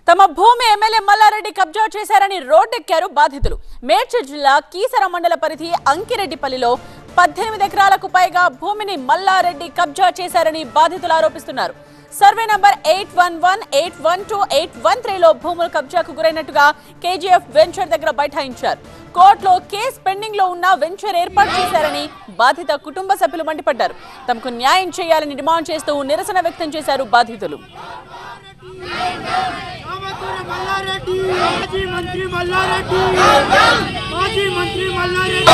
తమ భూమి ఎమ్మెల్యే మల్లారెడ్డి కబ్జా చేశారని రోడ్డెక్కారు బాధితులు మేడ్చల్ జిల్లా కీసర మండల పరిధి అంకిరెడ్డిపల్లిలో పద్దెనిమిది ఎకరాలకు పైగా భూమిని మల్లారెడ్డి కబ్జా చేశారని బాధితులు ఆరోపిస్తున్నారు survey number eight one one eight one two eight one త్రీలో భూములు కబ్జాకు గురైనట్టుగా కేజీఎఫ్ వెంచర్ దగ్గర బైఠాయించారు కోర్టులో కేసు పెండింగ్ లో ఉన్న వెంచర్ ఏర్పాటు చేశారని బాధిత కుటుంబ సభ్యులు మండిపడ్డారు తమకు న్యాయం చేయాలని డిమాండ్ చేస్తూ నిరసన వ్యక్తం చేశారు బాధితులు రామతూర మల్లారెడ్డి మాజీ మంత్రి మల్లారెడ్డి మాజీ మంత్రి మల్లారెడ్డి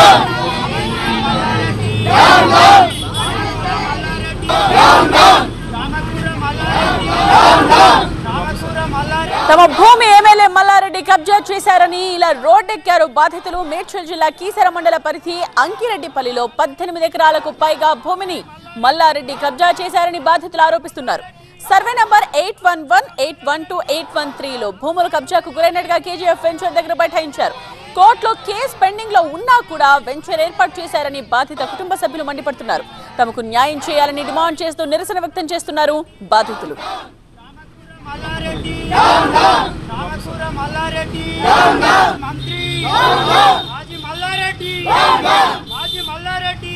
రామతూర మల్లారెడ్డి రామతూర మల్లారెడ్డి తమ భూమి ఎమ్మెల్యే మల్లారెడ్డి కబ్జా చేశారని ఇలా రోడ్డెక్కారు బాధితులు మేడ్చల్ జిల్లా కీసర మండల పరిధి అంకిరెడ్డిపల్లిలో పద్దెనిమిది ఎకరాలకు పైగా భూమిని మల్లారెడ్డి కబ్జా చేశారని బాధితులు ఆరోపిస్తున్నారు survey number eight one one eight one two eight one త్రీలో భూముల కబ్జాకు గురైనట్టుగా కేజీఎఫ్ వెంచర్ దగ్గర బైఠాయించారు కోర్టులో కేసు పెండింగ్ లో ఉన్నా కూడా వెంచర్ ఏర్పాటు చేశారని బాధిత కుటుంబ సభ్యులు మండిపడుతున్నారు తమకు న్యాయం చేయాలని డిమాండ్ చేస్తూ నిరసన వ్యక్తం చేస్తున్నారు బాధితులు మల్లారెడ్డి రామసూర మల్లారెడ్డి మంత్రి మాజీ మల్లారెడ్డి మాజీ మల్లారెడ్డి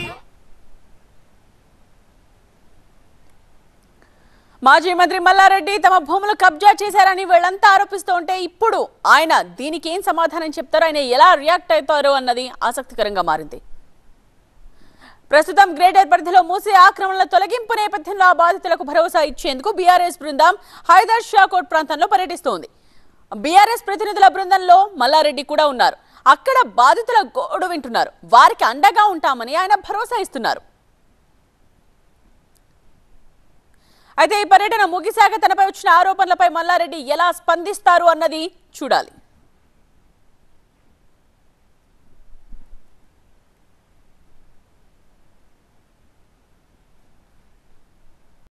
మాజీ మంత్రి మల్లారెడ్డి తమ భూములు కబ్జా చేశారని వీళ్ళంతా ఆరోపిస్తూ ఉంటే ఇప్పుడు ఆయన దీనికి ఏం సమాధానం చెప్తారో ఆయన ఎలా రియాక్ట్ అవుతారో అన్నది ఆసక్తికరంగా మారింది ప్రస్తుతం గ్రేటర్ పరిధిలో మూసీ ఆక్రమణల తొలగింపు నేపథ్యంలో ఆ బాధితులకు భరోసా ఇచ్చేందుకు బీఆర్ఎస్ బృందం హైదర్ షాకోట్ ప్రాంతంలో పర్యటిస్తోంది బీఆర్ఎస్ ప్రతినిధుల బృందంలో మల్లారెడ్డి కూడా ఉన్నారు అక్కడ బాధితుల గోడు వింటున్నారు వారికి అండగా ఉంటామని ఆయన భరోసా ఇస్తున్నారు అయితే ఈ పర్యటన ముగిశాక తనపై వచ్చిన ఆరోపణలపై మల్లారెడ్డి ఎలా స్పందిస్తారు అన్నది చూడాలి